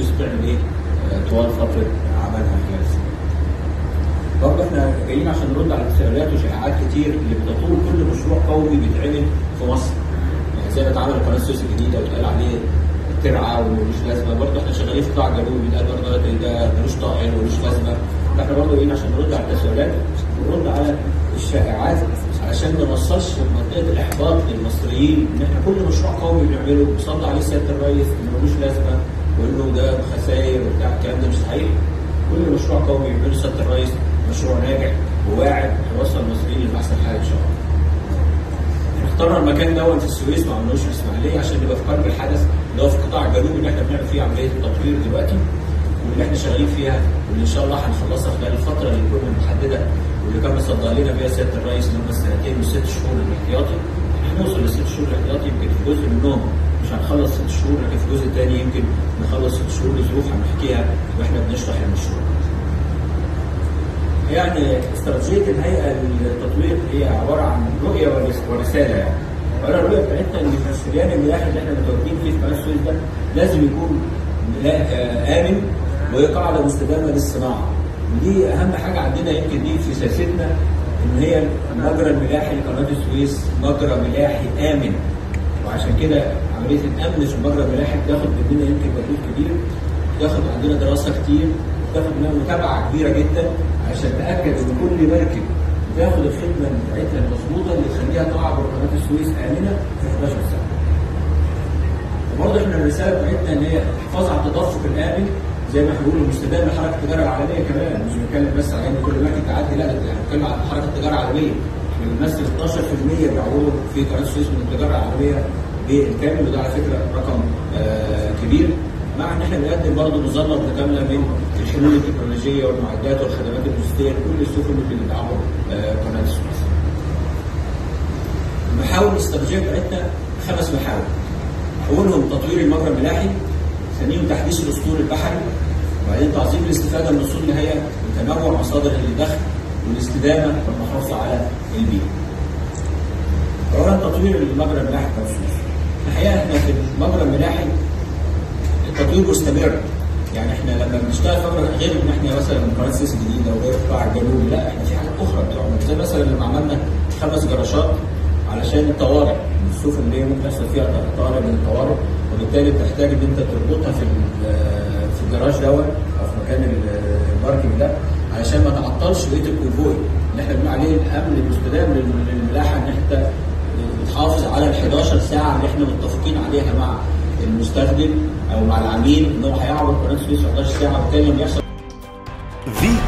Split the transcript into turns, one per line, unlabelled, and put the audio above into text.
السويس بتعمل ايه آه، طوال فتره عملها خلال السنه. برضه احنا جايين عشان نرد على تساؤلات وشائعات كتير اللي بتطول كل مشروع قومي بيتعمل في مصر. يعني زي ما اتعمل قناه السويس الجديده واتقال عليه ترعه وملوش لازمه برضه احنا شغالين في قطاع جنوبي بيتقال برضه ده ملوش طائل وملوش لازمه. فاحنا برضه جايين عشان نرد على التساؤلات ونرد على الشائعات علشان ما نوصلش منطقه الاحباط للمصريين ان احنا كل مشروع قومي بنعمله بيصلى عليه سياده الرئيس انه ملوش لازمه وانه ده خسائر وبتاع الكلام ده مش صحيح. كل مشروع قومي بيعمله سياده الرئيس مشروع ناجح وواعد هيوصل المصريين لاحسن حال ان شاء الله. احنا اخترنا المكان ده في السويس ما عملناش في الاسماعيليه عشان نبقى في قلب الحدث اللي هو في القطاع الجنوبي اللي احنا بنعمل فيه عمليه التطوير دلوقتي واللي احنا شغالين فيها واللي ان شاء الله هنخلصها خلال الفتره اللي كنا محدده واللي كان مصدق لنا بيها سياده الرئيس اللي هم السنتين والست شهور الاحتياطي هنوصل للست شهور الاحتياطي يمكن في جزء منهم مش هنخلص ست شهور لكن في جزء تاني يمكن نخلص ست شهور لظروف هنحكيها واحنا بنشرح المشروع. يعني استراتيجيه الهيئه للتطوير هي عباره عن رؤيه ورس- ورساله يعني. وأنا الرؤيه بتاعتنا ان في السريان الملاحي اللي احنا متواجدين فيه في قناه السويس ده لازم يكون ملا- آه، امن وهي قاعده مستدامه للصناعه. ودي اهم حاجه عندنا يمكن دي في سياستنا ان هي المجرى الملاحي لقناه السويس مجرى ملاحي امن. وعشان كده عمليه الامن في المجرى الملاحي بتاخد مننا يمكن مجهود كبير بتاخد عندنا دراسه كتير بتاخد مننا متابعه كبيره جدا عشان نتاكد ان كل مركب بتاخد الخدمه بتاعتها المظبوطه اللي تخليها تعبر قناه السويس امنه في 11 سنه. وبرضه احنا الرساله بتاعتنا ان هي الحفاظ على التدفق الامن زي ما احنا بنقول مستدام لحركه التجاره العالميه كمان مش بنتكلم بس على ان كل مركب تعدي لا ده احنا بنتكلم على حركه التجاره العالميه احنا بنمثل 12% بيعودوا في قناه السويس من التجاره العالميه بالكامل وده على فكره رقم آه كبير مع ان احنا بنقدم برضه مظله متكامله من الحلول التكنولوجيه والمعدات والخدمات اللوجستيه لكل السفن اللي بتعبر آه قناه السويس. المحاور الاستراتيجيه بتاعتنا خمس محاور. اولهم تطوير المجرى الملاحي، ثانيهم تحديث الاسطول البحري، وبعدين تعظيم الاستفاده من اصول الهيئه وتنوع مصادر الدخل والاستدامه والمحافظه على البيئه. اولا تطوير المجرى الملاحي في السويس. الحقيقه احنا في المجرى الملاحي التطوير مستمر يعني احنا لما بنشتغل في مجرى غير ان احنا مثلا قناه السويس الجديده وغير القطاع الجنوبي لا احنا في حاجات اخرى بتعمل زي مثلا لما عملنا خمس جراشات علشان الطوارئ السفن اللي هي ممكن يحصل فيها طوارئ من الطوارئ وبالتالي بتحتاج ان انت تربطها في ال- في الجراج دوت او في مكان ال- الباركنج ده علشان ما تعطلش بقيه الكونفوي اللي احنا بنقول عليه الامن المستدام لل- للملاحه ان انت بتحافظ على ال 11 ساعه اللي احنا متفقين عليها مع المستخدم او مع العميل ان هو هيعبر قناه السويس 11 ساعه وبالتالي لما يحصل
في